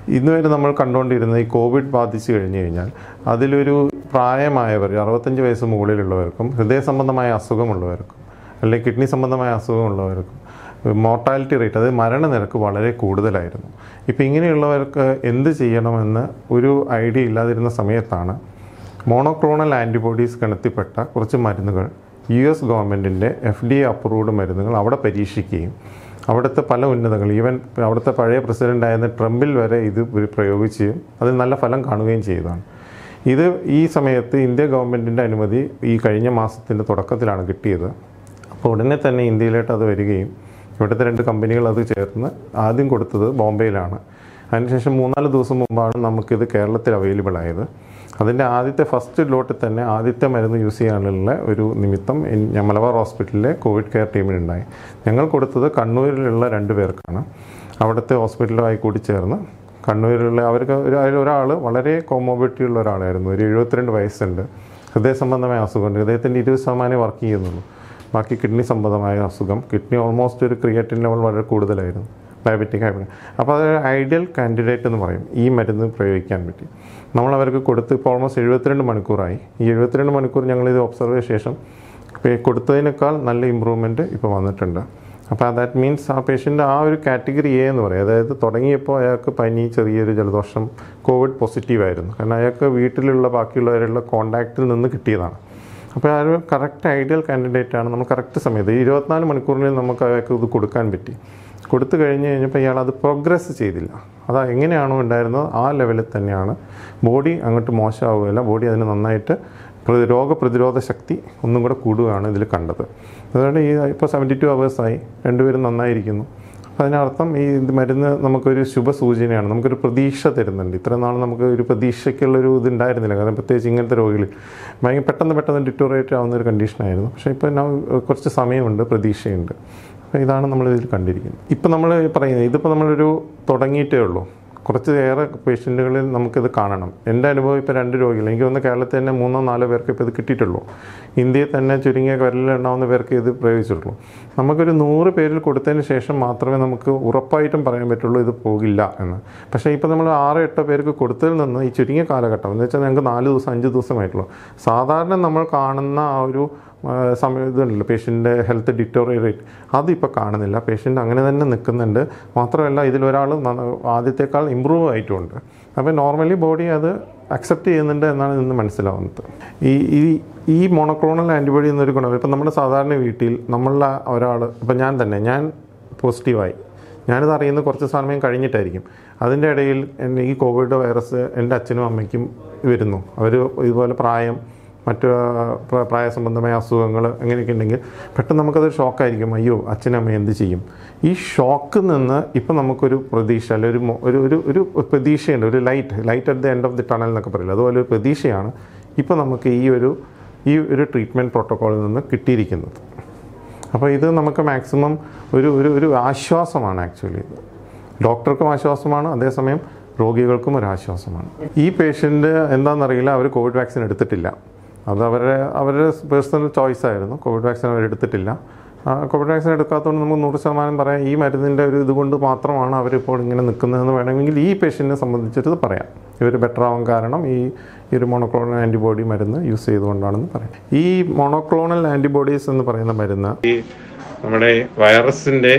ഇന്ന് വരെ നമ്മൾ കണ്ടുകൊണ്ടിരുന്നത് ഈ കോവിഡ് ബാധിച്ചു കഴിഞ്ഞു കഴിഞ്ഞാൽ അതിലൊരു പ്രായമായവർ അറുപത്തഞ്ച് വയസ്സ് മുകളിലുള്ളവർക്കും ഹൃദയ സംബന്ധമായ അസുഖമുള്ളവർക്കും അല്ലെങ്കിൽ കിഡ്നി സംബന്ധമായ അസുഖമുള്ളവർക്കും മോർട്ടാലിറ്റി റേറ്റ് അതായത് മരണനിരക്ക് വളരെ കൂടുതലായിരുന്നു ഇപ്പം ഇങ്ങനെയുള്ളവർക്ക് എന്ത് ചെയ്യണമെന്ന് ഒരു ഐഡിയ ഇല്ലാതിരുന്ന സമയത്താണ് മോണോക്ലോണൽ ആൻറ്റിബോഡീസ് കണ്ടെത്തിപ്പെട്ട കുറച്ച് മരുന്നുകൾ യു എസ് ഗവൺമെൻറ്റിൻ്റെ എഫ് ഡി എ അപ്രൂവ്ഡ് മരുന്നുകൾ അവിടെ പരീക്ഷിക്കുകയും അവിടുത്തെ പല ഉന്നതങ്ങൾ ഈവൻ അവിടുത്തെ പഴയ പ്രസിഡൻ്റ് ആയിരുന്ന ട്രംപിൽ വരെ ഇത് പ്രയോഗിക്കുകയും അതിൽ നല്ല ഫലം കാണുകയും ചെയ്തതാണ് ഇത് ഈ സമയത്ത് ഇന്ത്യ ഗവൺമെൻറ്റിൻ്റെ അനുമതി ഈ കഴിഞ്ഞ മാസത്തിൻ്റെ തുടക്കത്തിലാണ് കിട്ടിയത് അപ്പോൾ ഉടനെ തന്നെ ഇന്ത്യയിലോട്ട് അത് വരികയും ഇവിടുത്തെ രണ്ട് കമ്പനികൾ അത് ചേർന്ന് ആദ്യം കൊടുത്തത് ബോംബെയിലാണ് അതിനുശേഷം മൂന്നാല് ദിവസം മുമ്പാണ് നമുക്കിത് കേരളത്തിൽ അവൈലബിൾ ആയത് അതിൻ്റെ ആദ്യത്തെ ഫസ്റ്റ് ലോട്ടിൽ തന്നെ ആദ്യത്തെ മരുന്ന് യൂസ് ചെയ്യാനുള്ള ഒരു നിമിത്തം ഇൻ- ഞാൻ മലബാർ ഹോസ്പിറ്റലിലെ കോവിഡ് കെയർ ടീമിനുണ്ടായി ഞങ്ങൾ കൊടുത്തത് കണ്ണൂരിലുള്ള രണ്ട് പേർക്കാണ് അവിടുത്തെ ഹോസ്പിറ്റലുമായി കൂടി ചേർന്ന് കണ്ണൂരിലുള്ള അവർക്ക് ഒരു അതിൽ ഒരാൾ വളരെ കോമോബിലിറ്റി ഉള്ള ഒരാളായിരുന്നു ഒരു എഴുപത്തിരണ്ട് വയസ്സുണ്ട് ഹൃദയ സംബന്ധമായ അസുഖമുണ്ട് ഹൃദയത്തിൻ്റെ ഇരുപത് ശതമാനം വർക്ക് ചെയ്യുന്നുള്ളൂ ബാക്കി കിഡ്നി സംബന്ധമായ അസുഖം കിഡ്നി ഓൾമോസ്റ്റ് ഒരു ക്രിയേറ്റിൻ ലെവൽ വളരെ കൂടുതലായിരുന്നു ഡയബറ്റിക് ഹൈപ്പർ അപ്പോൾ അതൊരു ഐഡിയൽ കാൻഡിഡേറ്റ് എന്ന് പറയും ഈ മരുന്ന് പ്രയോഗിക്കാൻ പറ്റി നമ്മൾ അവർക്ക് കൊടുത്ത് ഇപ്പോൾ ഓൾമോസ്റ്റ് എഴുപത്തിരണ്ട് മണിക്കൂറായി ഈ എഴുപത്തിരണ്ട് മണിക്കൂർ ഞങ്ങളിത് ഒബ്സർവ് ചെയ്ത ശേഷം ഇപ്പം കൊടുത്തതിനേക്കാൾ നല്ല ഇമ്പ്രൂവ്മെൻറ്റ് ഇപ്പോൾ വന്നിട്ടുണ്ട് അപ്പോൾ ദാറ്റ് മീൻസ് ആ പേഷ്യൻ്റ് ആ ഒരു കാറ്റഗറി എ എന്ന് പറയും അതായത് തുടങ്ങിയപ്പോൾ അയാൾക്ക് പനി ചെറിയൊരു ജലദോഷം കോവിഡ് പോസിറ്റീവ് ആയിരുന്നു കാരണം അയാൾക്ക് വീട്ടിലുള്ള ബാക്കിയുള്ളവരുള്ള കോണ്ടാക്റ്റിൽ നിന്ന് കിട്ടിയതാണ് അപ്പോൾ ആ ഒരു കറക്റ്റ് ഐഡിയൽ കാൻഡിഡേറ്റ് ആണ് നമ്മൾ കറക്റ്റ് സമയത്ത് ഈ ഇരുപത്തിനാല് മണിക്കൂറിൽ നമുക്ക് അയാൾക്ക് ഇത് കൊടുക്കാൻ പറ്റി കൊടുത്തു കഴിഞ്ഞ് കഴിഞ്ഞപ്പോൾ ഇയാൾ അത് പ്രോഗ്രസ് ചെയ്തില്ല അത് എങ്ങനെയാണോ ഉണ്ടായിരുന്നത് ആ ലെവലിൽ തന്നെയാണ് ബോഡി അങ്ങോട്ട് മോശമാവുകയില്ല ബോഡി അതിന് നന്നായിട്ട് പ്ര- രോഗപ്രതിരോധ ശക്തി ഒന്നും കൂടെ കൂടുകയാണ് ഇതിൽ കണ്ടത് അതുകൊണ്ട് ഈ ഇപ്പോൾ സെവൻറ്റി ടു അവേഴ്സായി രണ്ടുപേരും നന്നായിരിക്കുന്നു അപ്പോൾ അതിനർത്ഥം ഈ ഇത് മരുന്ന് നമുക്കൊരു ശുഭസൂചനയാണ് നമുക്കൊരു പ്രതീക്ഷ തരുന്നുണ്ട് ഇത്ര നാൾ നമുക്ക് ഒരു പ്രതീക്ഷയ്ക്കുള്ളൊരു ഇത് ഉണ്ടായിരുന്നില്ല കാരണം പ്രത്യേകിച്ച് ഇങ്ങനത്തെ രോഗികളിൽ ഭയങ്കര പെട്ടെന്ന് പെട്ടെന്ന് ഡിറ്റോറേറ്റ് ആവുന്ന ഒരു കണ്ടീഷനായിരുന്നു പക്ഷേ ഇപ്പോൾ now കുറച്ച് സമയമുണ്ട് പ്രതീക്ഷയുണ്ട് അപ്പോൾ ഇതാണ് നമ്മൾ ഇതിൽ കണ്ടിരിക്കുന്നത് ഇപ്പം നമ്മൾ പറയുന്നത് ഇതിപ്പോൾ നമ്മളൊരു തുടങ്ങിയിട്ടേ ഉള്ളൂ കുറച്ച് ഏറെ പേഷ്യൻറ്റുകളിൽ നമുക്കിത് കാണണം എൻ്റെ അനുഭവം ഇപ്പോൾ രണ്ട് രോഗികൾ എനിക്ക് തോന്നുന്നു കേരളത്തിൽ തന്നെ മൂന്നോ നാലോ പേർക്ക് ഇപ്പോൾ ഇത് കിട്ടിയിട്ടുള്ളൂ ഇന്ത്യയിൽ തന്നെ ചുരുങ്ങിയ വിരലിലുണ്ടാവുന്ന പേർക്ക് ഇത് പ്രയോഗിച്ചിട്ടുള്ളൂ നമുക്കൊരു നൂറ് പേരിൽ കൊടുത്തതിന് ശേഷം മാത്രമേ നമുക്ക് ഉറപ്പായിട്ടും പറയാൻ പറ്റുള്ളൂ ഇത് പോകില്ല എന്ന് പക്ഷേ ഇപ്പോൾ നമ്മൾ ആറ് എട്ടോ പേർക്ക് കൊടുത്തതിൽ നിന്ന് ഈ ചുരുങ്ങിയ കാലഘട്ടം എന്ന് വെച്ചാൽ ഞങ്ങൾക്ക് നാല് ദിവസം അഞ്ച് ദിവസമായിട്ടുള്ളൂ സാധാരണ നമ്മൾ കാണുന്ന ആ ഒരു ആ, സമയം ഇതുണ്ടല്ലോ പേഷ്യൻ്റെ ഹെൽത്ത് ഡിറ്റോറിയേറ്റ് അതിപ്പോൾ കാണുന്നില്ല പേഷ്യൻ്റ് അങ്ങനെ തന്നെ നിൽക്കുന്നുണ്ട് മാത്രമല്ല ഇതിലൊരാൾ നന്ന- ആദ്യത്തേക്കാൾ ഇമ്പ്രൂവ് ആയിട്ടുമുണ്ട് അപ്പോൾ നോർമലി ബോഡി അത് അക്സെപ്റ്റ് ചെയ്യുന്നുണ്ട് എന്നാണ് ഇന്ന് മനസ്സിലാവുന്നത് ഈ ഈ ഈ മോണോക്ലോണൽ ആൻറ്റിബോഡി എന്നൊരു ഗുണം ഇപ്പം നമ്മുടെ സാധാരണ വീട്ടിൽ നമ്മളുടെ ഒരാൾ ഇപ്പം ഞാൻ തന്നെ ഞാൻ പോസിറ്റീവായി ഞാനിത് അറിയുന്നത് കുറച്ച് സമയം കഴിഞ്ഞിട്ടായിരിക്കും അതിൻ്റെ ഇടയിൽ എന്നെ ഈ കോവിഡ് വൈറസ് എൻ്റെ അച്ഛനും അമ്മയ്ക്കും വരുന്നു അവർ ഇതുപോലെ പ്രായം മറ്റ് പ്ര- പ്രായസംബന്ധമായ അസുഖങ്ങൾ അങ്ങനെയൊക്കെ ഉണ്ടെങ്കിൽ പെട്ടെന്ന് നമുക്കത് ഷോക്കായിരിക്കും അയ്യോ അച്ഛനും അമ്മയും എന്ത് ചെയ്യും ഈ ഷോക്കിൽ നിന്ന് ഇപ്പം നമുക്കൊരു പ്രതീക്ഷ അല്ലെ ഒരു മൊ- ഒരു ഒരു ഒരു പ്രതീക്ഷയുണ്ട് ഒരു light light at the end of the tunnel എന്നൊക്കെ പറയില്ല അതുപോലെ ഒരു പ്രതീക്ഷയാണ് ഇപ്പോൾ നമുക്ക് ഈ ഒരു ഈ ഒരു ട്രീറ്റ്മെൻറ്റ് പ്രോട്ടോക്കോളിൽ നിന്ന് കിട്ടിയിരിക്കുന്നത് അപ്പോൾ ഇത് നമുക്ക് മാക്സിമം ഒരു ഒരു ഒരു ആശ്വാസമാണ് ആക്ച്വലി ഇത് ഡോക്ടർക്കും ആശ്വാസമാണ് അതേസമയം രോഗികൾക്കും ഒരു ആശ്വാസമാണ് ഈ പേഷ്യൻ്റ് എന്താണെന്നറിയില്ല അവർ കോവിഡ് വാക്സിൻ എടുത്തിട്ടില്ല അത് അവരുടെ അവരുടെ പേഴ്സണൽ ചോയ്സ് ആയിരുന്നു കോവിഡ് വാക്സിൻ അവർ എടുത്തിട്ടില്ല ആ, കോവിഡ് വാക്സിൻ എടുക്കാത്തതുകൊണ്ട് നമുക്ക് നൂറ് ശതമാനം പറയാം ഈ മരുന്നിൻ്റെ ഒരു ഇതുകൊണ്ട് മാത്രമാണ് അവരിപ്പോൾ ഇങ്ങനെ നിൽക്കുന്നതെന്ന് വേണമെങ്കിൽ ഈ പേഷ്യൻറ്റിനെ സംബന്ധിച്ചിട്ട് ഇത് പറയാം ഇവർ ബെറ്റർ ആവാൻ കാരണം ഈ ഈ ഒരു മോണോക്ലോണൽ ആൻറ്റിബോഡി മരുന്ന് യൂസ് ചെയ്തുകൊണ്ടാണെന്ന് പറയാം ഈ മോണോക്ലോണൽ ആൻറ്റിബോഡീസ് എന്ന് പറയുന്ന മരുന്ന് ഈ നമ്മുടെ വൈറസിൻ്റെ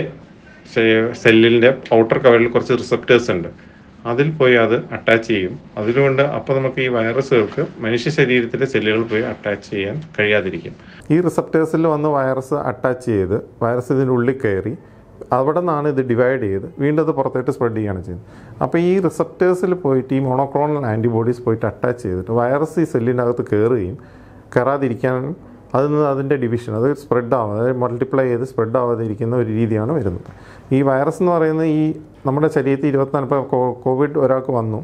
സെല്ലിൻ്റെ ഔട്ടർ കവറിൽ കുറച്ച് റിസപ്റ്റേഴ്സ് ഉണ്ട് അതിൽ പോയി അത് അറ്റാച്ച് ചെയ്യും അതിലുകൊണ്ട് അപ്പോൾ നമുക്ക് ഈ വൈറസുകൾക്ക് മനുഷ്യ ശരീരത്തിലെ സെല്ലുകൾ പോയി അറ്റാച്ച് ചെയ്യാൻ കഴിയാതിരിക്കും ഈ റിസപ്റ്റേഴ്സിൽ വന്ന് വൈറസ് അറ്റാച്ച് ചെയ്ത് വൈറസ് ഇതിൻ്റെ ഉള്ളിൽ കയറി അവിടെ നിന്നാണ് ഇത് ഡിവൈഡ് ചെയ്ത് വീണ്ടും അത് പുറത്തോട്ട് സ്പ്രെഡ് ചെയ്യുകയാണ് ചെയ്യുന്നത് അപ്പോൾ ഈ റിസപ്റ്റേഴ്സിൽ പോയിട്ട് ഈ മോണോക്ലോണൽ ആൻറ്റിബോഡീസ് പോയിട്ട് അറ്റാച്ച് ചെയ്തിട്ട് വൈറസ് ഈ സെല്ലിൻ്റെ അകത്ത് കയറുകയും കയറാതിരിക്കാനും അതിൽ നിന്ന് അതിൻ്റെ ഡിവിഷൻ അത് സ്പ്രെഡ് ആവാതെ അതായത് മൾട്ടിപ്ലൈ ചെയ്ത് സ്പ്രെഡ് ആവാതെ ഇരിക്കുന്ന ഒരു രീതിയാണ് വരുന്നത് ഈ വൈറസ് എന്ന് പറയുന്നത് ഈ നമ്മുടെ ശരീരത്തിൽ ഇരുപത്തിനാല് ഇപ്പോൾ കോ- കോവിഡ് ഒരാൾക്ക് വന്നു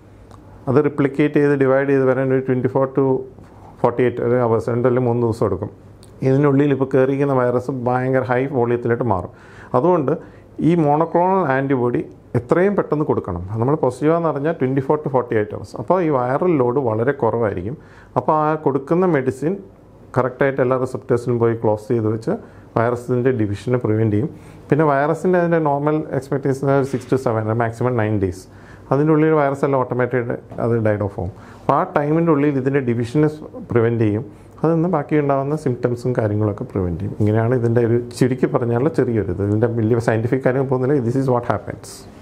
അത് റിപ്ലിക്കേറ്റ് ചെയ്ത് ഡിവൈഡ് ചെയ്ത് വരാൻ ഒരു twenty four to forty eight ഒരു അവേഴ്സ് രണ്ടല്ലെങ്കിൽ മൂന്ന് ദിവസം എടുക്കും ഇതിനുള്ളിൽ ഇപ്പോൾ കയറിയിരിക്കുന്ന വൈറസ് ഭയങ്കര ഹൈ വോളിയത്തിലോട്ട് മാറും അതുകൊണ്ട് ഈ മോണോക്ലോണൽ ആൻറ്റിബോഡി എത്രയും പെട്ടെന്ന് കൊടുക്കണം നമ്മൾ പോസിറ്റീവാന്ന് പറഞ്ഞാൽ twenty four to forty eight hours അപ്പോൾ ഈ വൈറൽ ലോഡ് വളരെ കുറവായിരിക്കും അപ്പോൾ ആ കൊടുക്കുന്ന മെഡിസിൻ കറക്റ്റായിട്ട് എല്ലാ റിസപ്റ്റേഴ്സിലും പോയി ക്ലോസ് ചെയ്ത് വെച്ച് വൈറസിൻ്റെ ഡിവിഷനെ പ്രിവെൻറ്റ് ചെയ്യും പിന്നെ വൈറസിൻ്റെ അതിൻ്റെ normal expectation six to seven maximum nine days അതിൻ്റെ ഉള്ളിൽ വൈറസ് എല്ലാം ഓട്ടോമാറ്റഡ് അത് ഡൈഡ് ഓഫ് ആവും അപ്പോൾ ആ ടൈമിൻ്റെ ഉള്ളിൽ ഇതിൻ്റെ ഡിവിഷനെ പ്രിവെൻറ്റ് ചെയ്യും അതിൽ നിന്ന് ബാക്കി ഉണ്ടാകുന്ന സിംറ്റംസും കാര്യങ്ങളൊക്കെ പ്രിവെൻറ്റ് ചെയ്യും ഇങ്ങനെയാണ് ഇതിൻ്റെ ഒരു ചുരുക്കി പറഞ്ഞാലുള്ള ചെറിയൊരു ഇത് ഇതിൻ്റെ വലിയ സയൻറ്റിഫിക് കാര്യം പോകുന്നില്ല ദിസ് ഈസ് വാട്ട് ഹാപ്പൻസ്